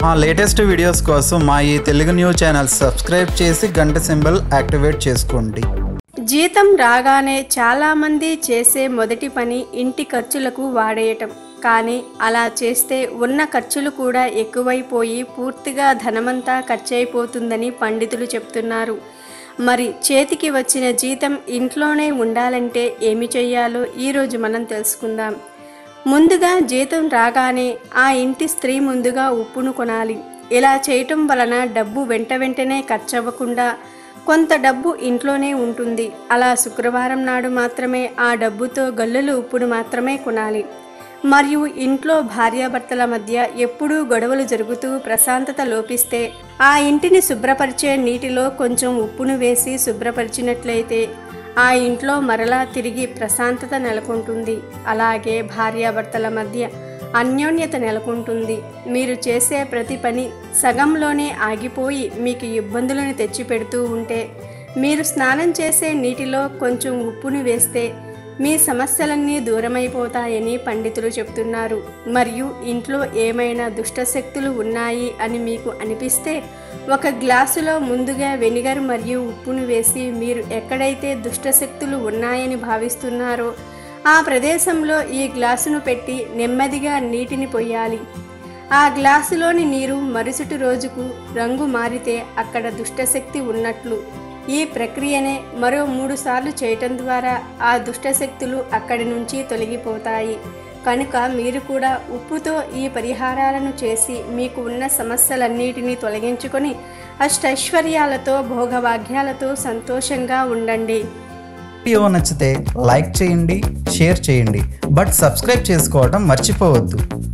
మా latest videos కోసం మా ఈ తెలుగు న్యూస్ ఛానల్ సబ్స్క్రైబ్ చేసి గంట సింబల్ యాక్టివేట్ చేసుకోండి జీతం రాగానే చాలామంది చేసే మొదటి పని ఇంటి ఖర్చులకు వాడేయటం కానీ అలా చేస్తే ఉన్న ఖర్చులు కూడా ఎక్కువైపోయి పూర్తిగా ధనమంతా ఖర్చయిపోతుందని పండితులు చెప్తున్నారు మరి చేతికి వచ్చిన జీతం ఇంట్లోనే ఉండాలంటే ఏమి చెయ్యాలో ఈరోజు మనం తెలుసుకుందాం ముందుగా జీతం రాగానే ఆ ఇంటి స్త్రీ ముందుగా ఉప్పును కొనాలి ఇలా చేయటం వలన డబ్బు వెంట వెంటనే ఖర్చవ్వకుండా కొంత డబ్బు ఇంట్లోనే ఉంటుంది అలా శుక్రవారం నాడు మాత్రమే ఆ డబ్బుతో గల్లులు ఉప్పును మాత్రమే కొనాలి మరియు ఇంట్లో భార్యాభర్తల మధ్య ఎప్పుడూ గొడవలు జరుగుతూ ప్రశాంతత లోపిస్తే ఆ ఇంటిని శుభ్రపరిచే నీటిలో కొంచెం ఉప్పును వేసి శుభ్రపరిచినట్లయితే ఆ ఇంట్లో మరలా తిరిగి ప్రశాంతత నెలకొంటుంది అలాగే భార్యాభర్తల మధ్య అన్యోన్యత నెలకొంటుంది మీరు చేసే ప్రతి పని సగంలోనే ఆగిపోయి మీకు ఇబ్బందులను తెచ్చిపెడుతూ ఉంటే మీరు స్నానం చేసే నీటిలో కొంచెం ఉప్పును వేస్తే మీ సమస్యలన్నీ దూరమైపోతాయని పండితులు చెప్తున్నారు మరియు ఇంట్లో ఏమైనా దుష్టశక్తులు ఉన్నాయి అని మీకు అనిపిస్తే ఒక గ్లాసులో ముందుగా వెనిగర్ మరియు ఉప్పును వేసి మీరు ఎక్కడైతే దుష్టశక్తులు ఉన్నాయని భావిస్తున్నారో ఆ ప్రదేశంలో ఈ గ్లాసును పెట్టి నెమ్మదిగా నీటిని పొయ్యాలి ఆ గ్లాసులోని నీరు మరుసటి రోజుకు రంగు మారితే అక్కడ దుష్టశక్తి ఉన్నట్లు ఈ ప్రక్రియనే మరో మూడు సార్లు చేయటం ద్వారా ఆ దుష్టశక్తులు అక్కడి నుంచి తొలగిపోతాయి కనుక మీరు కూడా ఉప్పుతో ఈ పరిహారాలను చేసి మీకు ఉన్న సమస్యలన్నిటినీ తొలగించుకొని అష్టైశ్వర్యాలతో భోగభాగ్యాలతో సంతోషంగా ఉండండి వీడియో నచ్చితే లైక్ చేయండి షేర్ చేయండి బట్ సబ్స్క్రైబ్ చేసుకోవడం మర్చిపోవద్దు